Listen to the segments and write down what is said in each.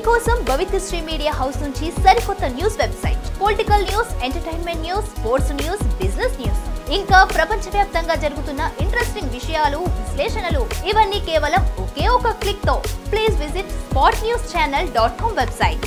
మీకోసం భవిత్యశ్రీ media house నుంచి సరికొత్త news website political news entertainment news sports news business news ఇంకా ప్రపంచవ్యాప్తంగా జరుగుతున్న ఇంట్రెస్టింగ్ విషయాలు విశ్లేషణలు ఇవన్నీ కేవలం ఒకే ఒక క్లిక్ తో please visit spot news channel dot com website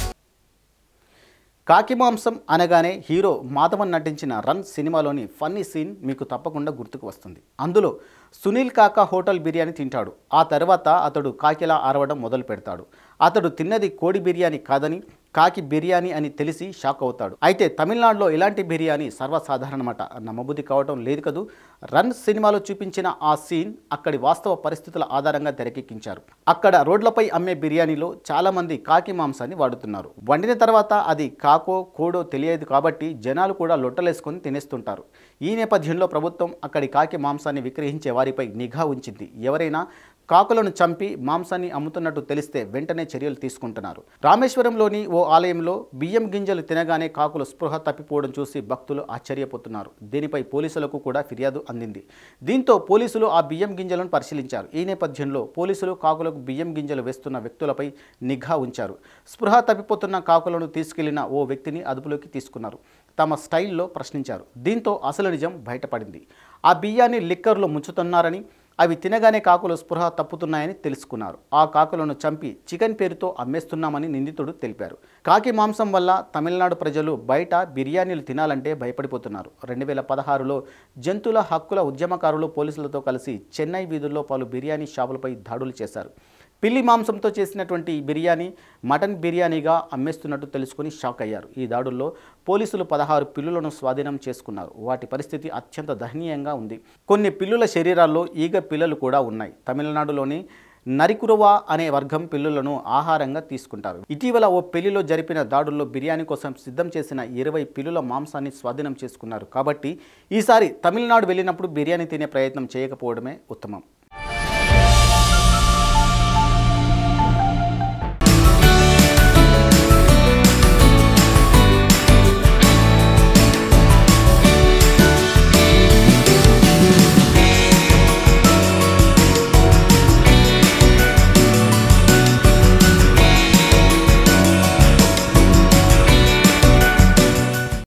కాకి మాంసం అనగానే హీరో మాధవన్ నటించిన రన్ సినిమాలోని ఫన్నీ సీన్ మీకు తప్పకుండా గుర్తుకు వస్తుంది అందులో సునీల్ కాక హోటల్ బిర్యానీ తింటాడు ఆ తర్వాత అతడు కాకిలా అరవడం మొదలు పెడతాడు అతడు తిన్నది కోడి బిర్యానీ కాదని కాకి బిర్యానీ అని తెలిసి షాక్ అవుతాడు అయితే తమిళనాడులో ఇలాంటి బిర్యానీ సర్వసాధారణమట నమ్మబుద్ధి కావటం లేదు కదూ రన్ సినిమాలో చూపించిన ఆ సీన్ అక్కడి వాస్తవ పరిస్థితుల ఆధారంగా తెరకెక్కించారు అక్కడ రోడ్లపై అమ్మే బిర్యానీలో చాలామంది కాకి మాంసాన్ని వాడుతున్నారు వండిన తర్వాత అది కాకో కోడో తెలియదు కాబట్టి జనాలు కూడా లొట్టలేసుకొని తినేస్తుంటారు ఈ నేపథ్యంలో ప్రభుత్వం అక్కడి కాకి మాంసాన్ని విక్రయించే వారిపై నిఘా ఉంచింది ఎవరైనా కాకులను చంపి మాంసాన్ని అమ్ముతున్నట్టు తెలిస్తే వెంటనే చర్యలు తీసుకుంటున్నారు రామేశ్వరంలోని ఓ ఆలయంలో బియ్యం గింజలు తినగానే కాకులు స్పృహ తప్పిపోవడం చూసి భక్తులు ఆశ్చర్యపోతున్నారు దీనిపై పోలీసులకు కూడా ఫిర్యాదు అందింది దీంతో పోలీసులు ఆ బియ్యం గింజలను పరిశీలించారు ఈ నేపథ్యంలో పోలీసులు కాకులకు బియ్యం గింజలు వేస్తున్న వ్యక్తులపై నిఘా ఉంచారు స్పృహ తప్పిపోతున్న కాకులను తీసుకెళ్లిన ఓ వ్యక్తిని అదుపులోకి తీసుకున్నారు తమ స్టైల్లో ప్రశ్నించారు దీంతో అసలు నిజం బయటపడింది ఆ బియ్యాన్ని లిక్కర్లో ముంచుతున్నారని అవి తినగానే కాకులు స్పృహ తప్పుతున్నాయని తెలుసుకున్నారు ఆ కాకులను చంపి చికెన్ పేరుతో అమ్మేస్తున్నామని నిందితుడు తెలిపారు కాకి మాంసం వల్ల తమిళనాడు ప్రజలు బయట బిర్యానీలు తినాలంటే భయపడిపోతున్నారు రెండు వేల పదహారులో జంతువుల హక్కుల ఉద్యమకారులు పోలీసులతో కలిసి చెన్నై వీధుల్లో పలు బిర్యానీ షాపులపై దాడులు చేశారు పిల్లి మాంసంతో చేసినటువంటి ఈ బిర్యానీ మటన్ బిర్యానీగా అమ్మేస్తున్నట్టు తెలుసుకుని షాక్ అయ్యారు ఈ దాడుల్లో పోలీసులు పదహారు పిల్లులను స్వాధీనం చేసుకున్నారు వాటి పరిస్థితి అత్యంత దయనీయంగా ఉంది కొన్ని పిల్లుల శరీరాల్లో ఈగ పిల్లలు కూడా ఉన్నాయి తమిళనాడులోని నరికురువా అనే వర్గం పిల్లులను ఆహారంగా తీసుకుంటారు ఇటీవల ఓ పెళ్లిలో జరిపిన దాడుల్లో బిర్యానీ కోసం సిద్ధం చేసిన ఇరవై పిల్లుల మాంసాన్ని స్వాధీనం చేసుకున్నారు కాబట్టి ఈసారి తమిళనాడు వెళ్ళినప్పుడు బిర్యానీ తినే ప్రయత్నం చేయకపోవడమే ఉత్తమం